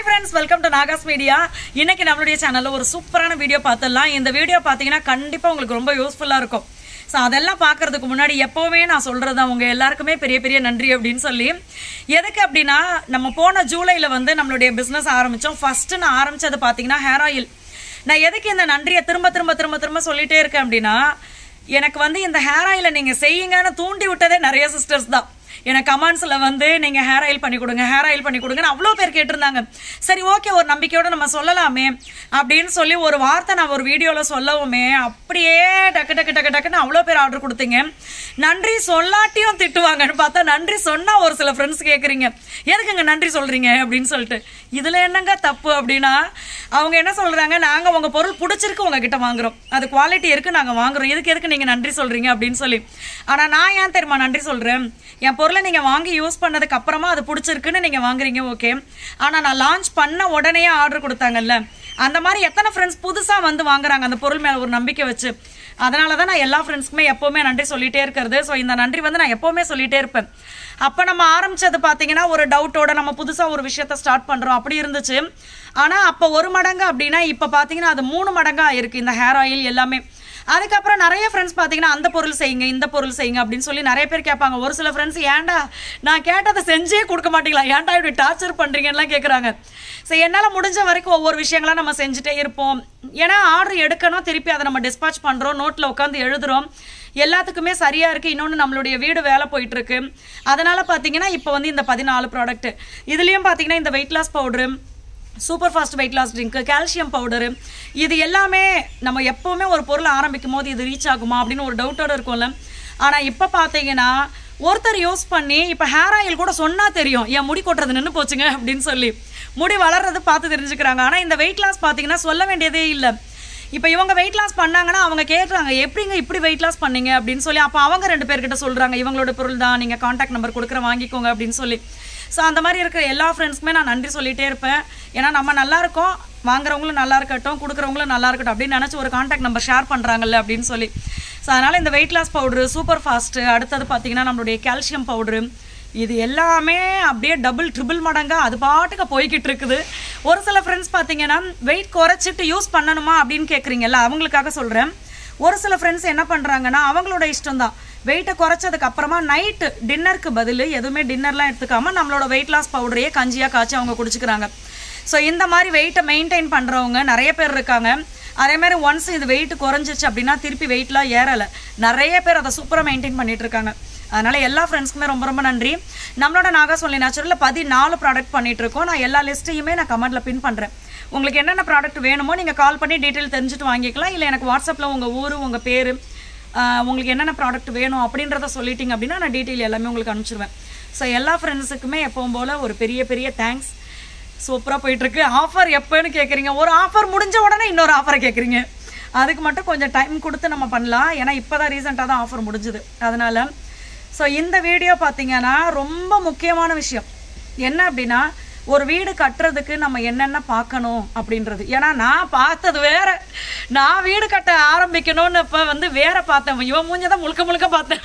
Friends welcome to Naga's media இன்னைக்கு நம்மளுடைய சேனல்ல ஒரு சூப்பரான வீடியோ பார்த்துடலாம் இந்த வீடியோ பார்த்தீங்கன்னா கண்டிப்பா உங்களுக்கு ரொம்ப யூஸ்ஃபுல்லா இருக்கும் ஸோ அதெல்லாம் பார்க்கறதுக்கு முன்னாடி எப்போவுமே நான் சொல்றது தான் உங்க எல்லாருக்குமே பெரிய பெரிய நன்றி அப்படின்னு சொல்லி எதுக்கு அப்படின்னா நம்ம போன ஜூலைல வந்து நம்மளுடைய பிஸ்னஸ் ஆரம்பிச்சோம் ஃபர்ஸ்ட் நான் ஆரம்பிச்சது பார்த்தீங்கன்னா ஹேர் ஆயில் நான் எதுக்கு இந்த நன்றியை திரும்ப திரும்ப திரும்ப திரும்ப சொல்லிட்டே இருக்கேன் அப்படின்னா எனக்கு வந்து இந்த ஹேர் ஆயிலை நீங்க செய்யுங்கன்னு தூண்டி விட்டதே நிறைய சிஸ்டர்ஸ் தான் எனக்கு கமெண்ட்ஸில் வந்து நீங்கள் ஹேர் ஆயில் பண்ணி கொடுங்க ஹேர் ஆயில் பண்ணி கொடுங்கன்னு அவ்வளோ பேர் கேட்டிருந்தாங்க சரி ஓகே ஒரு நம்பிக்கையோட நம்ம சொல்லலாமே அப்படின்னு சொல்லி ஒரு வார்த்தை நான் ஒரு வீடியோவில் சொல்லவுமே அப்படியே டக்கு டக்கு டக்கு டக்குன்னு அவ்வளோ பேர் ஆர்டர் கொடுத்தீங்க நன்றி சொல்லாட்டியும் திட்டுவாங்கன்னு பார்த்தா நன்றி சொன்னால் ஒரு சில ஃப்ரெண்ட்ஸ் கேட்குறீங்க எதுக்குங்க நன்றி சொல்கிறீங்க அப்படின்னு சொல்லிட்டு இதில் என்னங்க தப்பு அப்படின்னா அவங்க என்ன சொல்கிறாங்க நாங்கள் உங்கள் பொருள் பிடிச்சிருக்கு உங்ககிட்ட வாங்குறோம் அது குவாலிட்டி இருக்குது நாங்கள் வாங்குறோம் இதுக்கு எதுக்கு நீங்கள் நன்றி சொல்கிறீங்க அப்படின்னு சொல்லி ஆனால் நான் ஏன் தெரியுமா நன்றி சொல்கிறேன் என் பொருளை நீங்கள் வாங்கி யூஸ் பண்ணதுக்கு அப்புறமா அது பிடிச்சிருக்குன்னு நீங்கள் வாங்குறீங்க ஓகே ஆனால் நான் லான்ச் பண்ண உடனே ஆர்டர் கொடுத்தாங்கல்ல அந்த மாதிரி எத்தனை ஃப்ரெண்ட்ஸ் புதுசாக வந்து வாங்குறாங்க அந்த பொருள் மேலே ஒரு நம்பிக்கை வச்சு அதனால தான் நான் எல்லா ஃப்ரெண்ட்ஸ்க்குமே எப்போவுமே நன்றி சொல்லிட்டே இருக்கிறது ஸோ இந்த நன்றி வந்து நான் எப்போவுமே சொல்லிட்டே இருப்பேன் அப்போ நம்ம ஆரம்பிச்சது பார்த்தீங்கன்னா ஒரு டவுட்டோட நம்ம புதுசாக ஒரு விஷயத்த ஸ்டார்ட் பண்ணுறோம் அப்படி இருந்துச்சு ஆனால் அப்போ ஒரு மடங்கு அப்படின்னா இப்போ பார்த்தீங்கன்னா அது மூணு மடங்காக இருக்குது இந்த ஹேர் ஆயில் எல்லாமே அதுக்கப்புறம் நிறைய ஃப்ரெண்ட்ஸ் பார்த்தீங்கன்னா அந்த பொருள் செய்யுங்க இந்த பொருள் செய்யுங்க அப்படின்னு சொல்லி நிறைய பேர் கேட்பாங்க ஒரு சில ஃப்ரெண்ட்ஸ் ஏன்டா நான் கேட்டதை செஞ்சே கொடுக்க மாட்டீங்களா ஏன்டா இப்படி டார்ச்சர் பண்ணுறீங்கலாம் கேட்குறாங்க ஸோ என்னால் முடிஞ்ச வரைக்கும் ஒவ்வொரு விஷயங்களா நம்ம செஞ்சுட்டே இருப்போம் ஏன்னா ஆர்டர் எடுக்கணும் திருப்பி அதை நம்ம டிஸ்பாச் பண்ணுறோம் நோட்டில் உட்காந்து எழுதுறோம் எல்லாத்துக்குமே சரியா இருக்கு இன்னொன்று நம்மளுடைய வீடு வேலை போயிட்டு இருக்கு அதனால பார்த்தீங்கன்னா இப்போ வந்து இந்த பதினாலு ப்ராடக்ட் இதுலேயும் பார்த்தீங்கன்னா இந்த weight loss powder super fast weight loss drink calcium powder இது எல்லாமே நம்ம எப்போவுமே ஒரு பொருள் ஆரம்பிக்கும் போது இது ரீச் ஆகுமா அப்படின்னு ஒரு டவுட்டோட இருக்கும்ல ஆனால் இப்போ பார்த்தீங்கன்னா ஒருத்தர் யூஸ் பண்ணி இப்போ ஹேர் ஆயில் கூட சொன்னால் தெரியும் என் முடி கொட்டுறது நின்று போச்சுங்க அப்படின்னு சொல்லி முடி வளர்றது பார்த்து தெரிஞ்சுக்கிறாங்க ஆனால் இந்த வெயிட் லாஸ் பார்த்தீங்கன்னா சொல்ல வேண்டியதே இல்லை இப்போ இவங்க வெயிட் லாஸ் பண்ணாங்கன்னா அவங்க கேட்குறாங்க எப்படிங்க இப்படி வெயிட் லாஸ் பண்ணீங்க அப்படின்னு சொல்லி அப்போ அவங்க ரெண்டு பேர்கிட்ட சொல்கிறாங்க இவங்களோட பொருள் தான் நீங்கள் காண்டாக்ட் நம்பர் கொடுக்குற வாங்கிக்கோங்க அப்படின்னு சொல்லி ஸோ அந்த மாதிரி இருக்கிற எல்லா ஃப்ரெண்ட்ஸ்க்குமே நான் நன்றி சொல்லிகிட்டே இருப்பேன் ஏன்னா நம்ம நல்லா இருக்கோம் வாங்குறவங்களும் நல்லா இருக்கட்டும் கொடுக்குறவங்களும் நல்லா இருக்கட்டும் அப்படின்னு நினச்சி ஒரு காண்டாக்ட் நம்பர் ஷேர் பண்ணுறாங்கல்ல அப்படின்னு சொல்லி ஸோ அதனால் இந்த weight loss powder super fast அடுத்தது பார்த்தீங்கன்னா நம்மளுடைய கால்சியம் பவுட்ரு இது எல்லாமே அப்படியே டபுள் ட்ரிபிள் மடங்கா அது பாட்டுக்கு போய்கிட்டு இருக்குது ஒரு சில ஃப்ரெண்ட்ஸ் பார்த்தீங்கன்னா வெயிட் குறைச்சிட்டு யூஸ் பண்ணணுமா அப்படின்னு கேட்குறீங்கல்ல அவங்களுக்காக சொல்கிறேன் ஒரு சில ஃப்ரெண்ட்ஸ் என்ன பண்ணுறாங்கன்னா அவங்களோட இஷ்டம் தான் வெயிட்டை குறைச்சதுக்கு அப்புறமா நைட்டு டின்னருக்கு பதில் எதுவுமே டின்னர்லாம் எடுத்துக்காம நம்மளோட வெயிட் லாஸ் பவுடரையே கஞ்சியாக காய்ச்சி அவங்க குடிச்சுக்கிறாங்க ஸோ இந்த மாதிரி வெயிட்டை மெயின்டைன் பண்ணுறவங்க நிறைய பேர் இருக்காங்க அதே மாதிரி ஒன்ஸ் இது வெயிட் குறைஞ்சிச்சு அப்படின்னா திருப்பி வெயிட்லாம் ஏறலை நிறைய பேர் அதை சூப்பராக மெயின்டைன் பண்ணிட்டு இருக்காங்க அதனால எல்லா ஃப்ரெண்ட்ஸ்க்குமே ரொம்ப ரொம்ப நன்றி நம்மளோட நாகா சொல்லி நேச்சுரலில் பதினாலு ப்ராடக்ட் பண்ணிட்டு இருக்கோம் நான் எல்லா லிஸ்ட்டையுமே நான் கமெண்ட்ல பின் பண்ணுறேன் உங்களுக்கு என்னென்ன ப்ராடக்ட் வேணுமோ நீங்கள் கால் பண்ணி டீட்டெயில் தெரிஞ்சுட்டு வாங்கிக்கலாம் இல்லை எனக்கு வாட்ஸ்அப்பில் உங்கள் ஊர் உங்கள் பேர் உங்களுக்கு என்னென்ன ப்ராடக்ட் வேணும் அப்படின்றத சொல்லிட்டீங்க அப்படின்னா நான் டீட்டெயில் எல்லாமே உங்களுக்கு அனுப்பிச்சிருவேன் ஸோ எல்லா ஃப்ரெண்ட்ஸுக்குமே எப்பவும் போல் ஒரு பெரிய பெரிய தேங்க்ஸ் சூப்பராக போயிட்டுருக்கு ஆஃபர் எப்போன்னு கேட்குறீங்க ஒரு ஆஃபர் முடிஞ்ச உடனே இன்னொரு ஆஃபரை கேட்குறீங்க அதுக்கு மட்டும் கொஞ்சம் டைம் கொடுத்து நம்ம பண்ணலாம் ஏன்னா இப்போ தான் ரீசெண்டாக தான் ஆஃபர் முடிஞ்சுது அதனால் ஸோ இந்த வீடியோ பார்த்தீங்கன்னா ரொம்ப முக்கியமான விஷயம் என்ன அப்படின்னா ஒரு வீடு கட்டுறதுக்கு நம்ம என்னென்ன பார்க்கணும் அப்படின்றது ஏன்னா நான் பார்த்தது வேற நான் வீடு கட்ட ஆரம்பிக்கணும்னு இப்போ வந்து வேற பார்த்தேன் இவன் மூஞ்சதான் முழுக்க முழுக்க பார்த்தேன்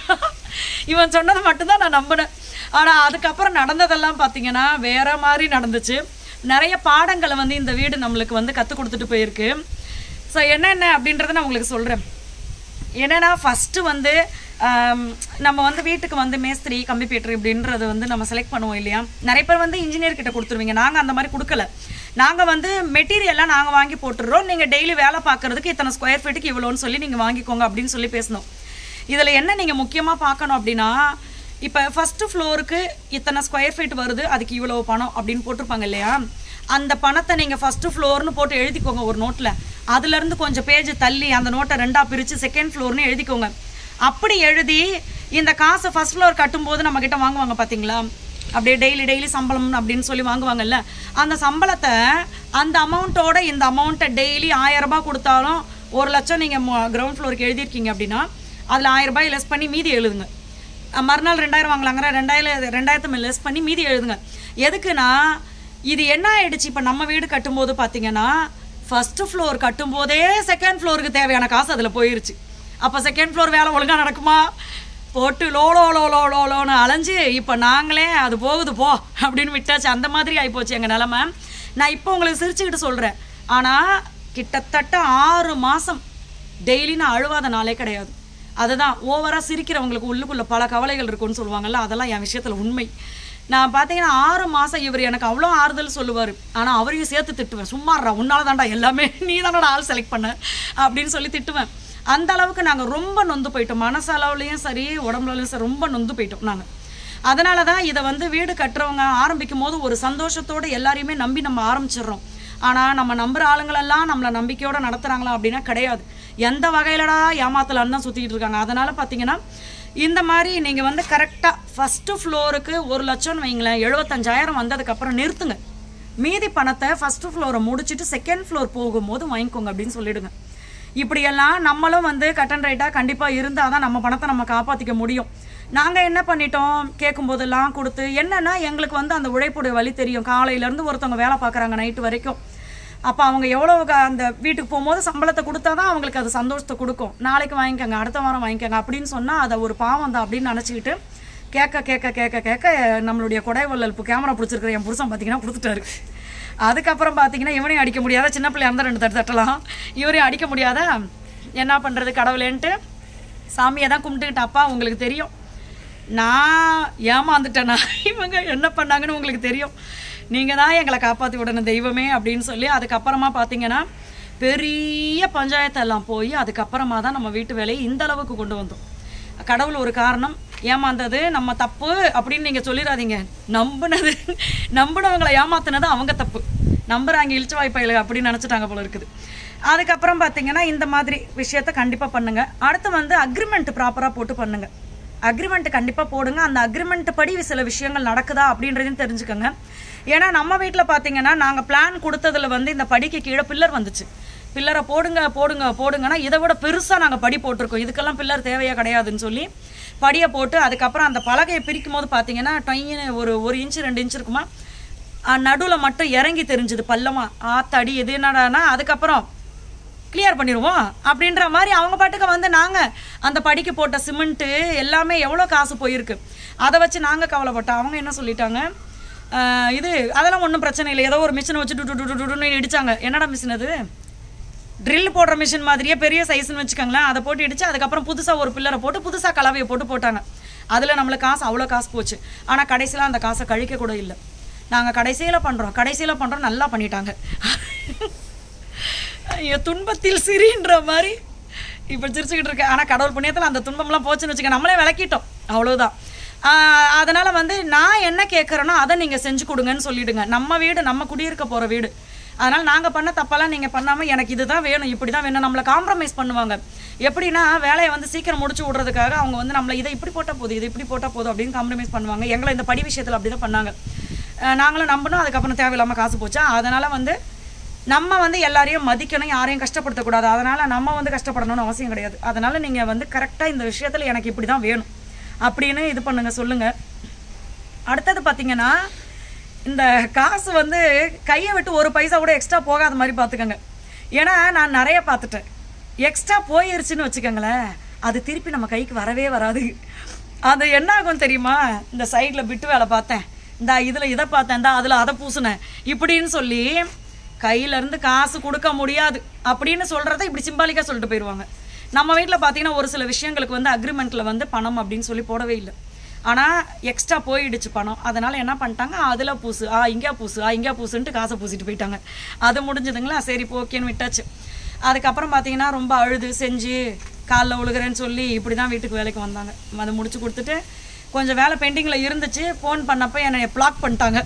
இவன் சொன்னது மட்டும்தான் நான் நம்பினேன் ஆனால் அதுக்கப்புறம் நடந்ததெல்லாம் பார்த்தீங்கன்னா வேற மாதிரி நடந்துச்சு நிறைய பாடங்களை வந்து இந்த வீடு நம்மளுக்கு வந்து கற்றுக் கொடுத்துட்டு போயிருக்கு ஸோ என்னென்ன அப்படின்றத நான் உங்களுக்கு சொல்கிறேன் என்னன்னா ஃபஸ்ட்டு வந்து ஆம், நம்ம வந்து வீட்டுக்கு வந்து மேஸ்திரி கம்பி பேட்டர் இப்படின்றது வந்து நம்ம செலக்ட் பண்ணுவோம் இல்லையா நிறைய பேர் வந்து இன்ஜினியர் கிட்ட கொடுத்துருவீங்க நாங்கள் அந்த மாதிரி கொடுக்கல நாங்கள் வந்து மெட்டீரியல்லாம் நாங்கள் வாங்கி போட்டுடுறோம் நீங்கள் டெய்லி வேலை பார்க்கறதுக்கு இத்தனை ஸ்கொயர் ஃபீட்டுக்கு இவ்வளோன்னு சொல்லி நீங்கள் வாங்கிக்கோங்க அப்படின்னு சொல்லி பேசணும் இதில் என்ன நீங்கள் முக்கியமாக பார்க்கணும் அப்படின்னா இப்போ ஃபஸ்ட்டு ஃப்ளோருக்கு இத்தனை ஸ்கொயர் ஃபீட் வருது அதுக்கு இவ்வளோ பணம் அப்படின்னு போட்டிருப்பாங்க இல்லையா அந்த பணத்தை நீங்கள் ஃபஸ்ட்டு ஃப்ளோர்னு போட்டு எழுதிக்கோங்க ஒரு நோட்டில் அதுலேருந்து கொஞ்சம் பேஜ் தள்ளி அந்த நோட்டை ரெண்டாக பிரித்து செகண்ட் ஃப்ளோர்னு எழுதிக்கோங்க அப்படி எழுதி இந்த காசை ஃபர்ஸ்ட் ஃப்ளோர் கட்டும்போது நம்ம கிட்ட வாங்குவாங்க பார்த்தீங்களா அப்படியே டெய்லி டெய்லி சம்பளம் அப்படின்னு சொல்லி வாங்குவாங்கல்ல அந்த சம்பளத்தை அந்த அமௌண்ட்டோட இந்த அமௌண்ட்டை டெய்லி ஆயிரம் ரூபாய் கொடுத்தாலும் ஒரு லட்சம் நீங்கள் கிரவுண்ட் ஃப்ளோருக்கு எழுதியிருக்கீங்க அப்படின்னா அதில் ஆயிரம் ரூபாய் லெஸ் பண்ணி மீதி எழுதுங்க அஹ் மறுநாள் ரெண்டாயிரம் வாங்கலாங்கிற ரெண்டாயிரம் ரெண்டாயிரத்து லெஸ் பண்ணி மீதி எழுதுங்க எதுக்குன்னா இது என்ன ஆயிடுச்சு இப்போ நம்ம வீடு கட்டும்போது பார்த்தீங்கன்னா ஃபர்ஸ்ட் ஃப்ளோர் கட்டும்போதே செகண்ட் ஃப்ளோருக்கு தேவையான காசு அதில் போயிருச்சு அப்போ செகண்ட் ஃப்ளோர் வேலை ஒழுங்காக நடக்குமா போட்டு லோ லோ லோ லோ லோ லோன்னு அலைஞ்சு இப்போ நாங்களே அது போகுது போ அப்படின்னு விட்டாச்சு அந்த மாதிரி ஆகிப்போச்சு எங்கள் நிலமை நான் இப்போ உங்களுக்கு சிரிச்சுக்கிட்டு சொல்கிறேன் ஆனால் கிட்டத்தட்ட ஆறு மாதம் டெய்லி நான் அழுவாத நாளே கிடையாது அதுதான் ஓவராக சிரிக்கிறவங்களுக்கு உள்ளுக்குள்ள பல கவலைகள் இருக்குன்னு சொல்லுவாங்கல்ல அதெல்லாம் என் விஷயத்தில் உண்மை நான் பார்த்தீங்கன்னா ஆறு மாதம் இவர் எனக்கு அவ்வளோ ஆறுதல் சொல்லுவார் ஆனால் அவரையும் சேர்த்து திட்டுவேன் சும்மாறா உன்னால தான்டா எல்லாமே நீ தானடா ஆள் செலக்ட் பண்ண அப்படின்னு சொல்லி திட்டுவேன் அந்த அளவுக்கு நாங்கள் ரொம்ப நொந்து போயிட்டோம் மனசளவுலையும் சரி உடம்புலையும் சரி ரொம்ப நொந்து போயிட்டோம் நாங்கள் அதனால தான் இதை வந்து வீடு கட்டுறவங்க ஆரம்பிக்கும் போது ஒரு சந்தோஷத்தோடு எல்லாரையுமே நம்பி நம்ம ஆரம்பிச்சிடுறோம் ஆனால் நம்ம நம்புற ஆளுங்களெல்லாம் நம்மளை நம்பிக்கையோட நடத்துகிறாங்களா அப்படின்னா கிடையாது எந்த வகையிலடா ஏமாத்தலான்னு தான் சுற்றிக்கிட்டு இருக்காங்க அதனால் பார்த்தீங்கன்னா இந்த மாதிரி நீங்கள் வந்து கரெக்டாக ஃபஸ்ட்டு ஃப்ளோருக்கு ஒரு லட்சம்னு வைங்களேன் எழுபத்தஞ்சாயிரம் வந்ததுக்கப்புறம் நிறுத்துங்க மீதி பணத்தை ஃபஸ்ட்டு ஃப்ளோரை முடிச்சுட்டு செகண்ட் ஃப்ளோர் போகும்போது வாங்கிக்கோங்க அப்படின்னு சொல்லிடுங்க இப்படியெல்லாம் நம்மளும் வந்து கட் அண்ட் ரைட்டாக கண்டிப்பாக இருந்தால் தான் நம்ம பணத்தை நம்ம காப்பாற்றிக்க முடியும் நாங்கள் என்ன பண்ணிட்டோம் கேட்கும்போதெல்லாம் கொடுத்து என்னன்னா எங்களுக்கு வந்து அந்த உழைப்புடைய வழி தெரியும் காலையிலேருந்து ஒருத்தவங்க வேலை பார்க்குறாங்க நைட்டு வரைக்கும் அப்போ அவங்க எவ்வளோ க- அந்த வீட்டுக்கு போகும்போது சம்பளத்தை கொடுத்தா தான் அவங்களுக்கு அது சந்தோஷத்தை கொடுக்கும் நாளைக்கு வாங்கிக்கோங்க அடுத்த வாரம் வாங்கிக்கோங்க அப்படின்னு சொன்னால் அதை ஒரு பாவம் தான் அப்படின்னு நினச்சிக்கிட்டு கேட்க கேட்க கேட்க கேட்க நம்மளுடைய கொடைவள்ளல் இப்போ கேமரா பிடிச்சிருக்கிற என் புருஷன் பார்த்தீங்கன்னா கொடுத்துட்டாரு அதுக்கப்புறம் பார்த்தீங்கன்னா இவனையும் அடிக்க முடியாத சின்ன பிள்ளையா இருந்தால் ரெண்டு தட்டு தட்டலாம் இவரையும் அடிக்க முடியாத என்ன பண்ணுறது கடவுளேன்ட்டு சாமியை தான் கும்பிட்டுக்கிட்ட அப்பா உங்களுக்கு தெரியும் நான் ஏமாந்துட்டேனா இவங்க என்ன பண்ணாங்கன்னு உங்களுக்கு தெரியும் நீங்கள் தான் எங்களை காப்பாற்றி விடணும் தெய்வமே அப்படின்னு சொல்லி அதுக்கப்புறமா பார்த்தீங்கன்னா பெரிய பஞ்சாயத்தெல்லாம் போய் அதுக்கப்புறமா தான் நம்ம வீட்டு வேலையை இந்த அளவுக்கு கொண்டு வந்தோம் கடவுள் ஒரு காரணம் ஏமாந்தது நம்ம தப்பு அப்படின்னு நீங்கள் சொல்லிடாதீங்க நம்புனது நம்புனவங்களை ஏமாத்துனது அவங்க தப்பு நம்புறாங்க இழிச்சு வாய்ப்பைகள் அப்படின்னு நினச்சிட்டாங்க போல இருக்குது அதுக்கப்புறம் பார்த்தீங்கன்னா இந்த மாதிரி விஷயத்த கண்டிப்பாக பண்ணுங்க அடுத்து வந்து அக்ரிமெண்ட் ப்ராப்பராக போட்டு பண்ணுங்க அக்ரிமெண்ட் கண்டிப்பாக போடுங்க அந்த அக்ரிமெண்ட் படி சில விஷயங்கள் நடக்குதா அப்படின்றதையும் தெரிஞ்சுக்கோங்க ஏன்னா நம்ம வீட்டில் பார்த்தீங்கன்னா நாங்கள் பிளான் கொடுத்ததுல வந்து இந்த படிக்கு கீழே பில்லர் வந்துச்சு பில்லரை போடுங்க போடுங்க போடுங்கன்னா இதை விட பெருசாக நாங்கள் படி போட்டிருக்கோம் இதுக்கெல்லாம் பில்லர் தேவையே கிடையாதுன்னு சொல்லி படியை போட்டு அதுக்கப்புறம் அந்த பலகையை பிரிக்கும் போது பார்த்தீங்கன்னா டொயின்னு ஒரு ஒரு இன்ச்சு ரெண்டு இன்ச் இருக்குமா நடுவில் மட்டும் இறங்கி தெரிஞ்சுது பள்ளமா ஆத்தாடி எது என்னடானா அதுக்கப்புறம் கிளியர் பண்ணிடுவோம் அப்படின்ற மாதிரி அவங்க பாட்டுக்கு வந்து நாங்கள் அந்த படிக்கு போட்ட சிமெண்ட்டு எல்லாமே எவ்வளோ காசு போயிருக்கு அதை வச்சு நாங்கள் கவலைப்பட்டோம் அவங்க என்ன சொல்லிட்டாங்க ஆஹ் இது அதெல்லாம் ஒன்றும் பிரச்சனை இல்லை ஏதோ ஒரு மிஷினை வச்சு டு டு டு டு டுன்னு இடிச்சாங்க என்னடா மிஷின் அது ட்ரில் போடுற மிஷின் மாதிரியே பெரிய சைஸ்னு வச்சுக்கோங்களேன் அதை போட்டு இடிச்சு அதுக்கப்புறம் புதுசாக ஒரு பில்லரை போட்டு புதுசாக கலவையை போட்டு போட்டாங்க அதில் நம்மளுக்கு காசு அவ்வளோ காசு போச்சு ஆனால் கடைசியில் அந்த காசை கழிக்க கூட இல்லை நாங்கள் கடைசியில் பண்ணுறோம் கடைசியில் பண்ணுறோம் நல்லா பண்ணிட்டாங்க ஐயோ துன்பத்தில் சிரின்ற மாதிரி இப்போ சிரிச்சுக்கிட்டு இருக்கேன் ஆனால் கடவுள் புண்ணியத்தில் அந்த துன்பம்லாம் போச்சுன்னு வச்சுக்க நம்மளே விளக்கிட்டோம் அவ்வளோதான் ஆஹ் அதனால வந்து நான் என்ன கேட்குறேனோ அதை நீங்கள் செஞ்சு கொடுங்கன்னு சொல்லிடுங்க நம்ம வீடு நம்ம குடியிருக்க போகிற வீடு அதனால் நாங்கள் பண்ண தப்பெல்லாம் நீங்கள் பண்ணாமல் எனக்கு இதுதான் வேணும் இப்படி தான் வேணும் நம்மளை காம்ப்ரமைஸ் பண்ணுவாங்க எப்படின்னா வேலையை வந்து சீக்கிரம் முடிச்சு விட்றதுக்காக அவங்க வந்து நம்மளை இதை இப்படி போட்டால் போதும் இது இப்படி போட்டால் போதும் அப்படின்னு காம்ப்ரமைஸ் பண்ணுவாங்க எங்களை இந்த படி விஷயத்தில் அப்படி தான் பண்ணாங்க ஆஹ் நாங்களும் நம்பணும் அதுக்கப்புறம் தேவையில்லாமல் காசு போச்சா அதனால் வந்து நம்ம வந்து எல்லாரையும் மதிக்கணும் யாரையும் கஷ்டப்படுத்தக்கூடாது அதனால் நம்ம வந்து கஷ்டப்படணும்னு அவசியம் கிடையாது அதனால் நீங்கள் வந்து கரெக்டாக இந்த விஷயத்தில் எனக்கு இப்படி தான் வேணும் அப்படின்னு இது பண்ணுங்க சொல்லுங்கள் அடுத்தது பார்த்தீங்கன்னா இந்த காசு வந்து கையை விட்டு ஒரு பைசா கூட எக்ஸ்ட்ரா போகாத மாதிரி பார்த்துக்கோங்க ஏன்னா நான் நிறைய பார்த்துட்டேன் எக்ஸ்ட்ரா போயிருச்சுன்னு வச்சுக்கோங்களேன் அது திருப்பி நம்ம கைக்கு வரவே வராது அது என்ன ஆகும் தெரியுமா இந்த சைடில் பிட்டு வேலை பார்த்தேன் இந்த இதில் இதை பார்த்தேன் இந்த அதில் அதை பூசினேன் இப்படின்னு சொல்லி கையிலேருந்து காசு கொடுக்க முடியாது அப்படின்னு சொல்கிறத இப்படி சிம்பாலிக்காக சொல்லிட்டு போயிடுவாங்க நம்ம வீட்டில் பார்த்தீங்கன்னா ஒரு சில விஷயங்களுக்கு வந்து அக்ரிமெண்ட்டில் வந்து பணம் அப்படின்னு சொல்லி போடவே இல்லை ஆனால் எக்ஸ்ட்ரா போயிடுச்சு பணம் அதனால் என்ன பண்ணிட்டாங்க அதில் பூசு ஆ இங்கே பூசு ஆ இங்கே பூசுன்ட்டு காசை பூசிட்டு போயிட்டாங்க அது முடிஞ்சதுங்களா சரி இப்போ ஓகேன்னு விட்டாச்சு அதுக்கப்புறம் பார்த்தீங்கன்னா ரொம்ப அழுது செஞ்சு காலைல விழுகிறேன்னு சொல்லி இப்படி தான் வீட்டுக்கு வேலைக்கு வந்தாங்க அதை முடிச்சு கொடுத்துட்டு கொஞ்சம் வேலை பெண்டிங்கில் இருந்துச்சு ஃபோன் பண்ணப்போ என்னை பிளாக் பண்ணிட்டாங்க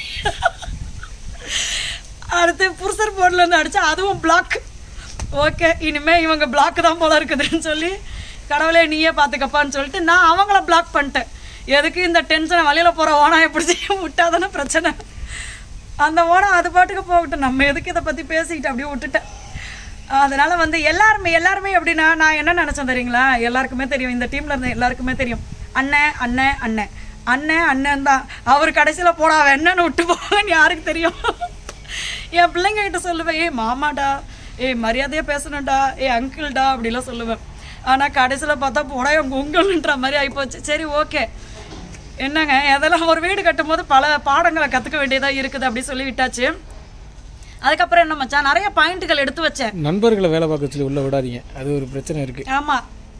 அடுத்து புருஷர் போர்ட்லேருந்து அடிச்சா அதுவும் பிளாக் ஓகே இனிமே இவங்க பிளாக் தான் போல இருக்குதுன்னு சொல்லி கடவுளே நீயே பார்த்துக்கப்பான்னு சொல்லிட்டு நான் அவங்கள பிளாக் பண்ணிட்டேன் எதுக்கு இந்த டென்ஷனை வழியில் போகிற ஓனா எப்படி செய்ய விட்டாதானே பிரச்சனை அந்த ஓனம் அது பாட்டுக்கு போகட்டும் நம்ம எதுக்கு இதை பற்றி பேசிக்கிட்டு அப்படியே விட்டுட்டேன் அதனால வந்து எல்லாருமே எல்லாருமே எப்படின்னா நான் என்ன நினச்சேன் தெரியுங்களா எல்லாருக்குமே தெரியும் இந்த டீமில் இருந்த எல்லாருக்குமே தெரியும் அண்ணன் அண்ணன் அண்ணன் அண்ணன் அண்ணன் தான் அவர் கடைசியில் போடா அவன் என்னன்னு விட்டு போங்கன்னு யாருக்கு தெரியும் என் பிள்ளைங்க கிட்ட சொல்லுவேன் ஏய் மாமாடா ஏய் மரியாதையாக பேசணும்டா ஏய் அங்கிள்டா அப்படிலாம் சொல்லுவேன் ஆனால் கடைசியில் பார்த்தா போடா உங்கள் உங்கள்ன்ற மாதிரி ஆகிப்போச்சு சரி ஓகே என்னங்க அதெல்லாம் ஒரு வீடு கட்டும் போது பல பாடங்களை கற்றுக்க வேண்டியதாக இருக்குது அப்படி சொல்லி விட்டாச்சு அதுக்கப்புறம் என்ன மச்சான் நிறைய பாயிண்ட்டுகள் எடுத்து வச்சேன் நண்பர்களை வேலை பார்க்க சொல்லி உள்ள விடாதீங்க அது ஒரு பிரச்சனை இருக்கு ஆமா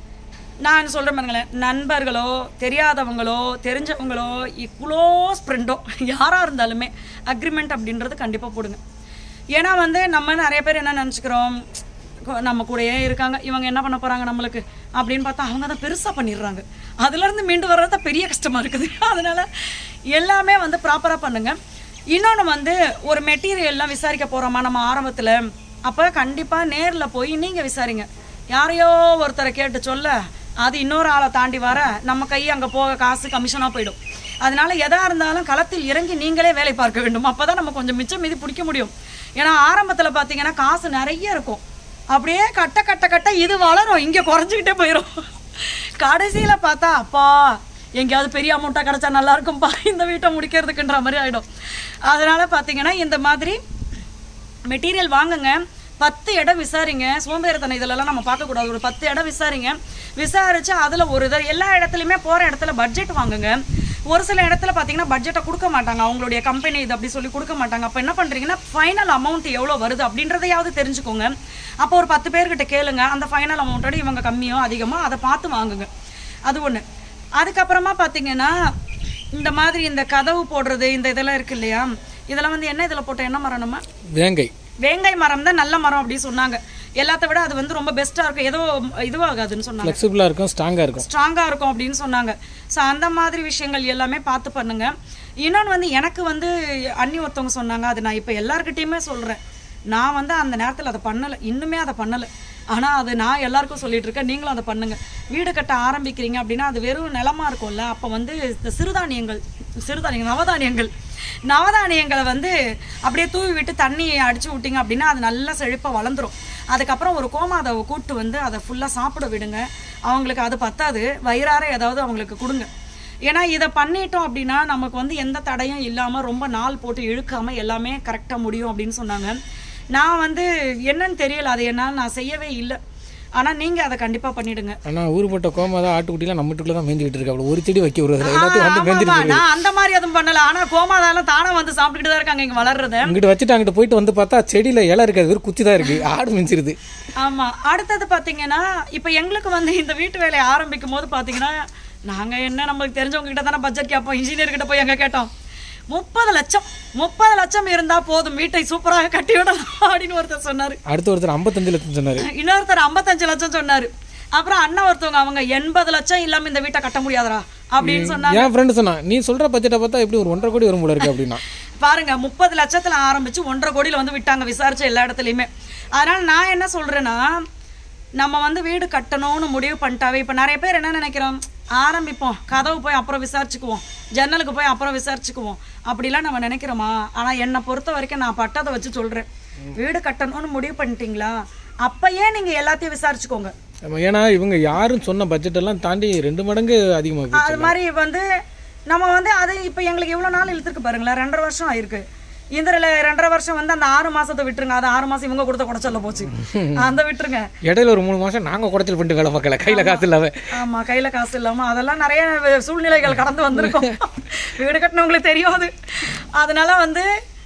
நான் சொல்றேன் பாருங்களேன் நண்பர்களோ தெரியாதவங்களோ தெரிஞ்சவங்களோ க்ளோஸ் ஃப்ரெண்டோ யாரா இருந்தாலுமே அக்ரிமெண்ட் அப்படின்றது கண்டிப்பா போடுங்க ஏன்னா வந்து நம்ம நிறைய பேர் என்ன நினச்சிக்கிறோம் நம்ம கூடயே இருக்காங்க இவங்க என்ன பண்ண போறாங்க நம்மளுக்கு அப்படின்னு பார்த்தா அவங்க தான் பெருசா பண்ணிடுறாங்க அதுல இருந்து மீண்டு வர்றது தான் பெரிய கஷ்டமா இருக்குது அதனால எல்லாமே வந்து ப்ராப்பரா பண்ணுங்க இன்னொன்று வந்து ஒரு மெட்டீரியல்லாம் விசாரிக்க போறோமா நம்ம ஆரம்பத்துல அப்போ கண்டிப்பா நேர்ல போய் நீங்க விசாரிங்க யாரையோ ஒருத்தரை கேட்டு சொல்ல அது இன்னொரு ஆளை தாண்டி வர நம்ம கை அங்கே போக காசு கமிஷனாக போயிடும் அதனால எதா இருந்தாலும் களத்தில் இறங்கி நீங்களே வேலை பார்க்க வேண்டும் அப்போ தான் நம்ம கொஞ்சம் மிச்சம் மீதி பிடிக்க முடியும் ஏன்னா ஆரம்பத்தில் பார்த்தீங்கன்னா காசு நிறைய இருக்கும் அப்படியே கட்ட கட்ட கட்ட இது வளரும் இங்கே குறைஞ்சிக்கிட்டே போயிடும் கடைசியில் பார்த்தா அப்பா எங்கேயாவது பெரிய அமௌண்ட்டாக கிடச்சா நல்லா இருக்கும்பா இந்த வீட்டை முடிக்கிறதுக்குன்ற மாதிரி ஆகிடும் அதனால பார்த்தீங்கன்னா இந்த மாதிரி மெட்டீரியல் வாங்குங்க பத்து இடம் விசாரிங்க சோம்பேறித்தனம் இதிலெல்லாம் நம்ம பார்க்கக்கூடாது ஒரு பத்து இடம் விசாரிங்க விசாரிச்சு அதில் ஒரு இதை எல்லா இடத்துலையுமே போகிற இடத்துல பட்ஜெட் வாங்குங்க ஒரு சில இடத்துல பார்த்தீங்கன்னா பட்ஜெட்டை கொடுக்க மாட்டாங்க அவங்களுடைய கம்பெனி இது அப்படி சொல்லி கொடுக்க மாட்டாங்க அப்போ என்ன பண்ணுறீங்கன்னா ஃபைனல் அமௌண்ட் எவ்வளோ வருது அப்படின்றதையாவது தெரிஞ்சுக்கோங்க அப்போ ஒரு பத்து பேர்கிட்ட கேளுங்க அந்த ஃபைனல் அமௌண்ட்டோட இவங்க கம்மியோ அதிகமோ அதை பார்த்து வாங்குங்க அது ஒன்று அதுக்கப்புறமா பார்த்தீங்கன்னா இந்த மாதிரி இந்த கதவு போடுறது இந்த இதெல்லாம் இருக்கு இல்லையா இதெல்லாம் வந்து என்ன இதில் போட்ட என்ன மரம் நம்ம வேங்கை வேங்கை மரம் தான் நல்ல மரம் அப்படின்னு சொன்னாங்க எல்லாத்த விட அது வந்து ரொம்ப பெஸ்ட்டாக இருக்கும் ஏதோ இதுவாகாதுன்னு சொன்னாங்க ஃப்ளெக்சிபிளாக இருக்கும் ஸ்ட்ராங்காக இருக்கும் ஸ்ட்ராங்காக இருக்கும் அப்படின்னு சொன்னாங்க ஸோ அந்த மாதிரி விஷயங்கள் எல்லாமே பார்த்து பண்ணுங்க இன்னொன்று வந்து எனக்கு வந்து அண்ணி ஒருத்தவங்க சொன்னாங்க அது நான் இப்போ எல்லாருக்கிட்டேயுமே சொல்கிறேன் நான் வந்து அந்த நேரத்தில் அதை பண்ணலை இன்னுமே அதை பண்ணலை ஆனால் அது நான் எல்லாருக்கும் சொல்லிட்டு இருக்கேன் நீங்களும் அதை பண்ணுங்க வீடு கட்ட ஆரம்பிக்கிறீங்க அப்படின்னா அது வெறும் நிலமா இருக்கும்ல அப்போ வந்து இந்த சிறுதானியங்கள் சிறுதானியங்கள் நவதானியங்கள் நவதானியங்களை வந்து அப்படியே தூவி விட்டு தண்ணி அடிச்சு விட்டீங்க அப்படின்னா அது நல்லா செழிப்பாக வளர்ந்துரும் அதுக்கப்புறம் ஒரு கோமாதாவை கூட்டு வந்து அதை ஃபுல்லாக சாப்பிட விடுங்க அவங்களுக்கு அது பத்தாது வயிறார ஏதாவது அவங்களுக்கு கொடுங்க ஏன்னா இதை பண்ணிட்டோம் அப்படின்னா நமக்கு வந்து எந்த தடையும் இல்லாமல் ரொம்ப நாள் போட்டு இழுக்காமல் எல்லாமே கரெக்டாக முடியும் அப்படின்னு சொன்னாங்க நான் வந்து என்னன்னு தெரியல அது என்னால் நான் செய்யவே இல்லை ஆனால் நீங்கள் அதை கண்டிப்பாக பண்ணிடுங்க ஆனால் ஊருப்பட்ட கோமா தான் ஆட்டுக்குட்டிலாம் நம்ம வீட்டுக்குள்ள தான் மேய்ஞ்சிக்கிட்டு இருக்கு அவ்வளோ ஒரு செடி வைக்க விடுறது எல்லாத்தையும் வந்து ஆமா, மேய்ஞ்சிட்டு ஆமா. நான் அந்த மாதிரி எதுவும் பண்ணல ஆனா கோமாதாலாம் தானே வந்து சாப்பிட்டுக்கிட்டு தான் இருக்காங்க இங்க வளர்றத இங்கிட்ட வச்சுட்டு அங்கிட்ட போயிட்டு வந்து பார்த்தா செடியில் இலை இருக்காது வெறும் குச்சி தான் இருக்கு ஆடு மிஞ்சிருது ஆமா அடுத்தது பாத்தீங்கன்னா இப்ப எங்களுக்கு வந்து இந்த வீட்டு வேலையை ஆரம்பிக்கும் போது பாத்தீங்கன்னா நாங்க என்ன நமக்கு தெரிஞ்சவங்க கிட்ட தானே பட்ஜெட் கேட்போம் இன்ஜினியர் கிட்ட போய் எங்க கேட்டோம் முப்பது லட்சம் முப்பது லட்சம் இருந்தா போதும் வீட்டை சூப்பராக கட்டி விடலாம் அப்படின்னு ஒருத்தர் சொன்னாரு அடுத்த ஒருத்தர் ஐம்பத்தஞ்சு லட்சம் சொன்னாரு இன்னொருத்தர் ஐம்பத்தஞ்சு லட்சம் சொன்னாரு அப்புறம் அண்ணன் ஒருத்தவங்க அவங்க எண்பது லட்சம் இல்லாம இந்த வீட்டை கட்ட முடியாதுடா அப்படின்னு சொன்னாங்க என் ஃப்ரெண்டு சொன்னான் நீ சொல்ற பட்ஜெட்டை பார்த்தா எப்படி ஒரு ஒன்றரை கோடி வரும் போல இருக்கு அப்படின்னா பாருங்க முப்பது லட்சத்துல ஆரம்பிச்சு ஒன்றரை கோடியில வந்து விட்டாங்க விசாரிச்ச எல்லா இடத்துலையுமே அதனால நான் என்ன சொல்றேன்னா நம்ம வந்து வீடு கட்டணும்னு முடிவு பண்ணிட்டாவே இப்போ நிறைய பேர் என்ன நினைக்கிறோம் ஆரம்பிப்போம் கதவு போய் அப்புறம் விசாரிச்சுக்குவோம் ஜன்னலுக்கு போய் அப்புறம் விசாரிச்சுக்குவோம் அப்படிலாம் நம்ம நினைக்கிறோமா ஆனா என்னை பொறுத்த வரைக்கும் நான் பட்டதை வச்சு சொல்றேன் வீடு கட்டணும்னு முடிவு பண்ணிட்டீங்களா அப்பயே நீங்க எல்லாத்தையும் விசாரிச்சுக்கோங்க ஆமா, ஏன்னா இவங்க யாரும் சொன்ன பட்ஜெட் எல்லாம் தாண்டி ரெண்டு மடங்கு அதிகமாக போச்சு அது மாதிரி வந்து நம்ம வந்து அது இப்போ எங்களுக்கு எவ்வளோ நாள் இழுத்துருக்கு பாருங்களேன் ரெண்டரை வருஷம் ஆயிருக்கு இந்த ரெ- ரெண்டரை வருஷம் வந்து அந்த ஆறு மாசத்தை விட்டுருங்க அது ஆறு மாசம் இவங்க கொடுத்த குடைச்சல்ல போச்சு அந்த விட்டுருங்க இடையில ஒரு மூணு மாசம் நாங்க குடைச்சல் பண்ணிட்டு வேலை பார்க்கல கையில காசு இல்லாம ஆமா கையில காசு இல்லாம அதெல்லாம் நிறைய வே- சூழ்நிலைகள் கடந்து வந்திருக்கும் வீடு கட்டினவங்களுக்கு தெரியும் அது அதனால வந்து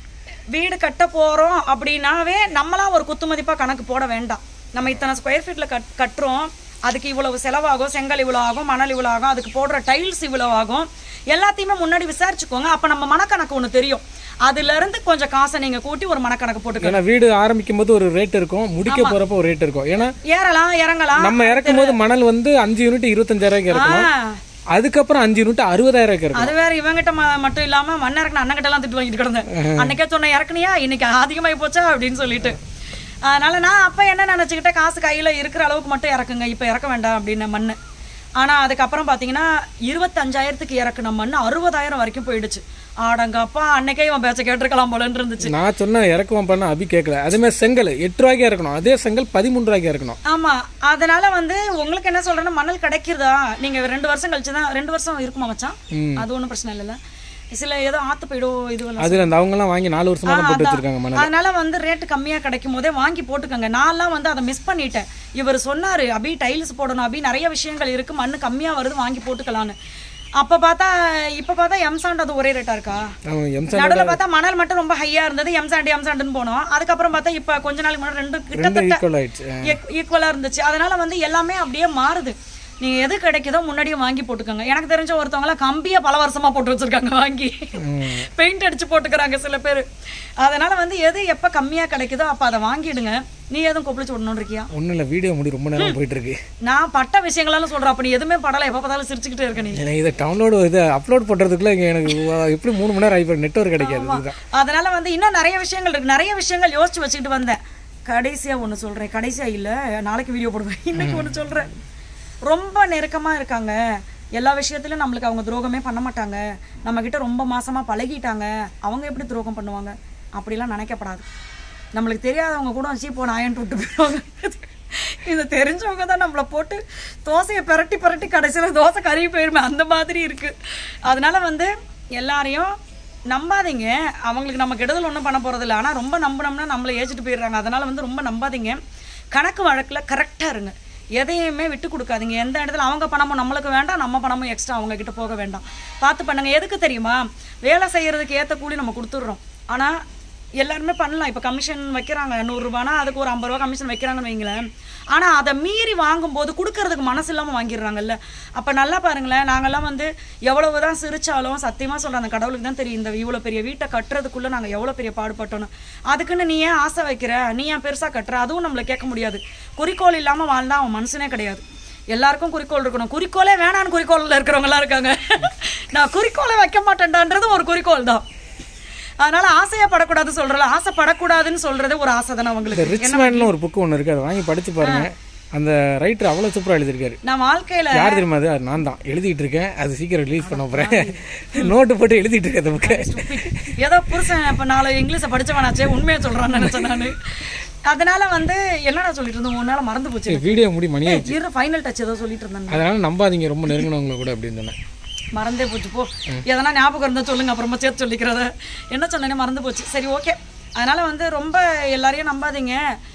வீடு கட்ட போறோம் அப்படின்னாவே நம்மளா ஒரு குத்துமதிப்பா கணக்கு போட வேண்டாம் நம்ம இத்தனை ஸ்கொயர் ஃபீட்ல கட் கட்டுறோம் அதுக்கு இவ்வளவு செலவாகும் செங்கல் இவ்வளோ ஆகும் மணல் இவ்வளோ ஆகும் அதுக்கு போடுற டைல்ஸ் இவ்வளோ ஆகும் எல்லாத்தையுமே முன்னாடி விசாரிச்சுக்கோங்க அப்ப நம்ம மனக்கணக்கு ஒண்ணு தெரியும் அதுல இருந்து கொஞ்சம் காசை நீங்க கூட்டி ஒரு மனக்கணக்கு போட்டுக்கோங்க ஏன்னா வீடு ஆரம்பிக்கும் போது ஒரு ரேட் இருக்கும் முடிக்க போறப்ப ஒரு ரேட் இருக்கும் ஏன்னா ஏறலாம் இறங்கலாம் நம்ம இறக்கும் போது மணல் வந்து அஞ்சு யூனிட் இருபத்தஞ்சாயிரம் இருக்கணும் ஆ. அதுக்கப்புறம் அஞ்சு யூனிட் அறுபதாயிரம் இருக்கும் அது வேற இவங்கிட்ட ம- மட்டும் இல்லாம மண்ண இறக்குன அண்ணன் கிட்ட எல்லாம் திட்டு வாங்கிட்டு கிடந்தேன் அன்னைக்கே சொன்ன இறக்குனியா இன்னைக்கு அதிகமாகி போச்சா அப்படின்னு சொல்லிட்டு அதனால நான் அப்ப என்ன நினைச்சுக்கிட்டேன் காசு கையில இருக்கிற அளவுக்கு மட்டும் இறக்குங்க இப்ப இறக்க வேண்டாம் அப்படின்னு மண்ணு ஆனா அதுக்கப்புறம் பாத்தீங்கன்னா இருபத்தஞ்சாயிரத்துக்கு இறக்குன மண்ணு அறுபதாயிரம் வரைக்கும் போயிடுச்சு ஆடங்கப்பா அன்னைக்கே இவன் பேச்ச கேட்டிருக்கலாம் போலன்னு இருந்துச்சு நான் சொன்ன இறக்குவான் பண்ண அபி கேட்கல அதே மாதிரி செங்கல் எட்டு ரூபாய்க்கே இருக்கணும் அதே செங்கல் பதிமூணு ரூபாய்க்கே இருக்கணும் ஆமா அதனால வந்து உங்களுக்கு என்ன சொல்றேன்னா மணல் கிடைக்கிறதா நீங்க ரெண்டு வருஷம் கழிச்சு தான் ரெண்டு வருஷம் இருக்குமா மச்சான் அது ஒண்ணும் பிரச்சனை இல்லைல்ல சில ஏதோ ஆத்து போயிடும் இது அதுல அந்த அவங்க எல்லாம் வாங்கி நாலு வருஷமா தான் போட்டு அதான். வச்சிருக்காங்க மணல் அதனால வந்து ரேட் கம்மியா கிடைக்கும் போதே வாங்கி போட்டுக்கோங்க நான்லாம் வந்து அதை மிஸ் பண்ணிட்டேன் இவர் சொன்னாரு அபி டைல்ஸ் போடணும் அபி நிறைய விஷயங்கள் இருக்கு மண்ணு கம்மியா வருது வாங்கி போட்டுக்கலான்னு அப்ப பார்த்தா இப்ப பார்த்தா எம்சாண்ட் அது ஒரே ரேட்டா இருக்கா அவன் எம்சாண்ட் நடுவுல பார்த்தா மணல் மட்டும் ரொம்ப ஹையா இருந்தது எம்சாண்ட் எம்சாண்டுன்னு போனோம் அதுக்கப்புறம் பார்த்தா இப்ப கொஞ்ச நாளைக்கு முன்னாடி ரெண்டு ரெண்டும் கிட்டத்தட்ட ஈக்குவல் ஆயிடுச்சு ஈக்குவலா இருந்துச்சு அதனால வந்து எல்லாமே அப்படியே மாறுது நீங்க எது கிடைக்குதோ முன்னாடியே வாங்கி போட்டுக்கோங்க எனக்கு தெரிஞ்ச ஒருத்தவங்க கம்பிய பல வருஷமா போட்டு வச்சிருக்காங்க வாங்கி ம். பெயிண்ட் அடிச்சு போட்டுக்கிறாங்க சில பேர் அதனால வந்து எது எப்ப கம்மியா கிடைக்குதோ அப்ப அதை வாங்கிடுங்க நீ எதுவும் கொப்பளிச்சு விடணும்னு இருக்கியா ஒன்றும் இல்லை வீடியோ முடி ரொம்ப நேரம் போயிட்டு இருக்கு நான் பட்ட விஷயங்களெல்லாம் சொல்றேன் அப்ப நீ எதுவுமே படல எப்ப பார்த்தாலும் சிரிச்சுக்கிட்டே இருக்க நீ எனக்கு இதை டவுன்லோடு இதை அப்லோட் பண்ணுறதுக்குள்ள இங்கே எனக்கு வா- எப்படி மூணு மணி நேரம் ஆகி நெட்ஒர்க் கிடைக்காது இதுதான் அதனால வந்து இன்னும் நிறைய விஷயங்கள் இருக்கு நிறைய விஷயங்கள் யோசிச்சு வச்சுக்கிட்டு வந்தேன் கடைசியா ஒண்ணு சொல்றேன் கடைசியா இல்ல நாளைக்கு வீடியோ போடுவேன் இன்னைக்கு ஒண்ணு சொல்றேன் ரொம்ப நெருக்கமா இருக்காங்க எல்லா விஷயத்திலும் நம்மளுக்கு அவங்க துரோகமே பண்ண மாட்டாங்க நம்ம கிட்ட ரொம்ப மாசமா பழகிட்டாங்க அவங்க எப்படி துரோகம் பண்ணுவாங்க அப்படிலாம் நினைக்கப்படாது நம்மளுக்கு தெரியாதவங்க கூட வச்சு இப்போ நாயன்ட்டு விட்டு போயிடுவாங்க இது தெரிஞ்சவங்க தான் நம்மளை போட்டு தோசையை பிரட்டி பிரட்டி கடைசியில் தோசை கருகி போயிருமே அந்த மாதிரி இருக்கு அதனால வந்து எல்லாரையும் நம்பாதீங்க அவங்களுக்கு நம்ம கெடுதல் ஒன்றும் பண்ண போகிறதில்ல ஆனால் ரொம்ப நம்பினோம்னா நம்மளை ஏச்சிட்டு போயிடுறாங்க அதனால வந்து ரொம்ப நம்பாதீங்க கணக்கு வழக்கில் கரெக்டாக இருங்க எதையுமே விட்டு கொடுக்காதீங்க எந்த இடத்துல அவங்க பணமும் நம்மளுக்கு வேண்டாம் நம்ம பணமும் எக்ஸ்ட்ரா அவங்க கிட்ட போக வேண்டாம் பார்த்து பண்ணுங்க எதுக்கு தெரியுமா வேலை செய்யறதுக்கு ஏற்ற கூலி நம்ம கொடுத்துட்றோம் ஆனால் எல்லாருமே பண்ணலாம் இப்போ கமிஷன் வைக்கிறாங்க நூறுரூபானா அதுக்கு ஒரு ஐம்பது ரூபா கமிஷன் வைக்கிறாங்கன்னு வைங்களேன் ஆனால் அதை மீறி வாங்கும்போது கொடுக்கறதுக்கு மனசு இல்லாமல் வாங்கிடுறாங்கல்ல அப்போ நல்லா பாருங்களேன் நாங்கெல்லாம் வந்து எவ்வளவு தான் சிரிச்சாலும் சத்தியமாக சொல்கிறேன் அந்த கடவுளுக்கு தான் தெரியும் இந்த இவ்வளோ பெரிய வீட்டை கட்டுறதுக்குள்ளே நாங்கள் எவ்வளோ பெரிய பாடுபட்டோன்னு அதுக்குன்னு நீ ஏன் ஆசை வைக்கிற நீ ஏன் பெருசாக கட்டுற அதுவும் நம்மளை கேட்க முடியாது குறிக்கோள் இல்லாமல் வாழ்ந்தா அவன் மனுஷனே கிடையாது எல்லாருக்கும் குறிக்கோள் இருக்கணும் குறிக்கோளே வேணான்னு குறிக்கோளில் இருக்கிறவங்கலாம் இருக்காங்க நான் குறிக்கோளை வைக்க மாட்டேன்டான்றதும் ஒரு குறிக்கோள் தான் அதனால ஆசையப்படக்கூடாது சொல்றல ஆசைப்படக்கூடாதுன்னு சொல்றது ஒரு ஆசை தானே இந்த அவங்களுக்கு ரிச் மேன் ஒரு புக்கு ஒன்று இருக்கு அதை வாங்கி படிச்சு பாருங்க அந்த ரைட்டர் அவ்வளோ சூப்பராக எழுதியிருக்காரு நான் வாழ்க்கையில யார் தெரியுமா அது அது நான் தான் எழுதிட்டு இருக்கேன் அது சீக்கிரம் ரிலீஸ் பண்ண போகிறேன் நோட்டு போட்டு எழுதிட்டு இருக்கேன் அந்த புக்கை ஏதோ புருஷன் இப்ப நாலு இங்கிலீஷை படிச்சவனாச்சே உண்மையை சொல்றான்னு நினைச்சேன் நானு அதனால வந்து என்னடா சொல்லிட்டு இருந்தோம் உன்னால மறந்து போச்சு வீடியோ முடி மணி ஆயிடுச்சு இரு ஃபைனல் டச் ஏதோ சொல்லிட்டு இருந்தேன் அதனால நம்பாதீங்க ரொம்ப நெருங்கினவங்க கூட அப்படின்னு சொன்னேன் மறந்தே போச்சு போ எதனா ஞாபகம் இருந்தா சொல்லுங்க அப்புறமா சேர்த்து சொல்லிக்கிறத என்ன சொன்னேனே மறந்து போச்சு சரி ஓகே அதனால வந்து ரொம்ப எல்லாரையும் நம்பாதீங்க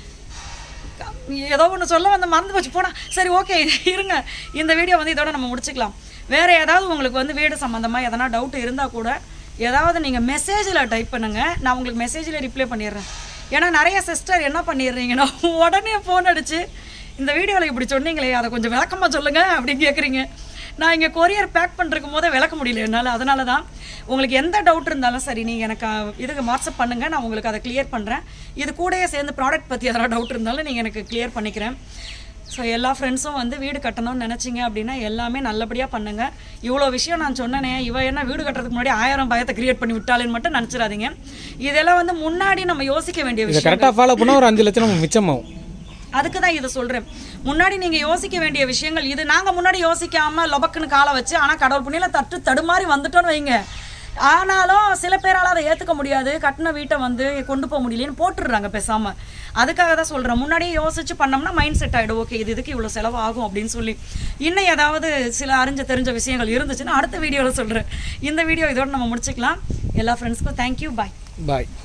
ஏதோ ஒன்று சொல்ல வந்து மறந்து போச்சு போனா சரி ஓகே இருங்க இந்த வீடியோ வந்து இதோட நம்ம முடிச்சுக்கலாம் வேற ஏதாவது உங்களுக்கு வந்து வீடு சம்மந்தமா எதனா டவுட் இருந்தா கூட ஏதாவது நீங்க மெசேஜில் டைப் பண்ணுங்க நான் உங்களுக்கு மெசேஜில் ரிப்ளை பண்ணிடுறேன் ஏன்னா நிறைய சிஸ்டர் என்ன பண்ணிடுறீங்கன்னா உடனே ஃபோன் அடிச்சு இந்த வீடியோவில் இப்படி சொன்னீங்களே அதை கொஞ்சம் விளக்கமா சொல்லுங்க அப்படின்னு கேட்குறீங்க நான் இங்கே கொரியர் பேக் பண்ணிருக்கும் போதே விளக்க முடியல என்னால் அதனால தான் உங்களுக்கு எந்த டவுட் இருந்தாலும் சரி நீங்கள் எனக்கு அஹ், இதுக்கு வாட்ஸ்அப் பண்ணுங்கள் நான் உங்களுக்கு அதை கிளியர் பண்ணுறேன் இது கூடயே சேர்ந்து ப்ராடக்ட் பற்றி எதனா டவுட் இருந்தாலும் நீங்கள் எனக்கு கிளியர் பண்ணிக்கிறேன் ஸோ எல்லா ஃப்ரெண்ட்ஸும் வந்து வீடு கட்டணும்னு நினச்சிங்க அப்படின்னா எல்லாமே நல்லபடியாக பண்ணுங்கள் இவ்வளோ விஷயம் நான் சொன்னனே இவ என்ன வீடு கட்டுறதுக்கு முன்னாடி ஆயிரம் பயத்தை கிரியேட் பண்ணி விட்டாலேன்னு மட்டும் நினச்சிடாதீங்க இதெல்லாம் வந்து முன்னாடி நம்ம யோசிக்க வேண்டிய இதை விஷயம் கரெக்டாக ஃபாலோ பண்ணால் ஒரு அஞ்சு லட்சம் நமக்கு மிச்சமாகும் அதுக்கு தான் இதை சொல்றேன் முன்னாடி நீங்க யோசிக்க வேண்டிய விஷயங்கள் இது நாங்க முன்னாடி யோசிக்காம லொபக்குன்னு காலை வச்சு ஆனா கடவுள் புண்ணியில தட்டு தடுமாறி வந்துட்டோன்னு வைங்க ஆனாலும் சில பேரால அதை ஏத்துக்க முடியாது கட்டின வீட்டை வந்து கொண்டு போக முடியலன்னு போட்டுடுறாங்க பேசாம அதுக்காக தான் சொல்றேன் முன்னாடியே யோசிச்சு பண்ணோம்னா மைண்ட் செட் ஆயிடும் ஓகே இது இதுக்கு இவ்வளவு செலவு ஆகும் அப்படின்னு சொல்லி இன்னும் ஏதாவது சில அறிஞ்ச தெரிஞ்ச விஷயங்கள் இருந்துச்சுன்னா அடுத்த வீடியோல சொல்றேன் இந்த வீடியோ இதோட நம்ம முடிச்சுக்கலாம் எல்லா ஃப்ரெண்ட்ஸ்க்கும் தேங்க்யூ பாய் பாய்